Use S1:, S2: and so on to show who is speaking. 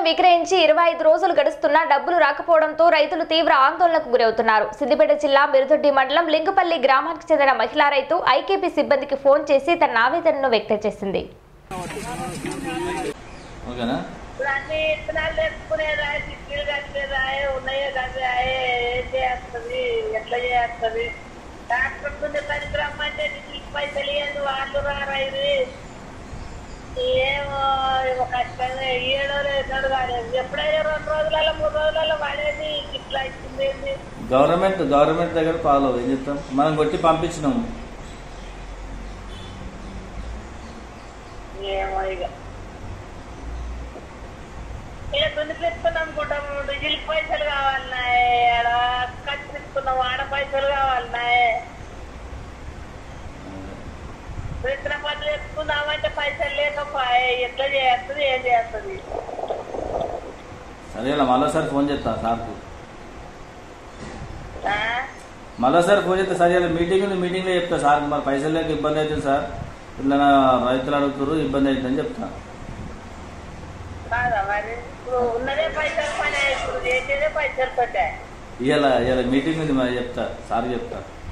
S1: విక్రయించి ఇరవై ఐదు రోజులు గడుస్తున్నా డబ్బులు రాకపోవడంతో రైతులు తీవ్ర ఆందోళనకు గురవుతున్నారు సిద్దిపేట జిల్లా మిరుదొడ్డి మండలం లింగపల్లి గ్రామానికి చెందిన మహిళా రైతు ఐకేపీ సిబ్బందికి ఫోన్ చేసి తన ఆవేదనను వ్యక్తం చేసింది
S2: ఓకేనా
S3: ఇప్పుడు అన్ని ఇత్తనాలు తెచ్చుకునేదా చిక్కీలు కట్టేదా ఉన్నాయో కదా ఏం చేస్తుంది ఎట్లా చేస్తుంది డాక్టర్ ముందు పనికి రమ్మంటే నీకు పైసలు ఇవ్వండి వాళ్ళు రారా ఇది ఏమో ఏమో కష్టంగా ఏడో రేసాడు కాలేదు ఎప్పుడైనా రెండు రోజులలో మూడు రోజులలో వాడేది ఇట్లా ఇచ్చింది ఏంది
S2: గవర్నమెంట్ గవర్నమెంట్ దగ్గర ఫాలో ఏం చెప్తాం మనం కొట్టి పంపించినాము
S3: ఏమో ఇక ఇక దున్నిపిస్తున్నాం అనుకుంటాము డీజిల్ పైసలు కావాలన్నాయి ఆడ కట్టిస్తున్నాం ఆడ పైసలు కావాలన్నాయి విత్తన పనులు ఎత్తుకుందామంటే పైసలు లేకపోయే ఎట్లా చేస్తుంది ఏం చేస్తుంది
S2: సరే ఇలా మళ్ళీసారి ఫోన్ చేస్తా సార్కు
S3: ఆ?
S2: మళ్ళీసారి ఫోన్ చేస్తే సరే ఇలా మీటింగ్ ఉంది మీటింగ్లో చెప్తా సార్ మరి పైసలు లేక ఇబ్బంది అవుతుంది సార్ ఇట్లా నా రైతులు అడుగుతారు ఇబ్బంది అవుతుందని చెప్తా
S3: కాదా మరి ఇప్పుడు ఉన్నదే పైసలు పని ఇప్పుడు చేసేదే పైసలు పడ్డాయి
S2: ఇవాళ ఇవాళ మీటింగ్ ఉంది మరి చెప్తా సార్ చెప్తా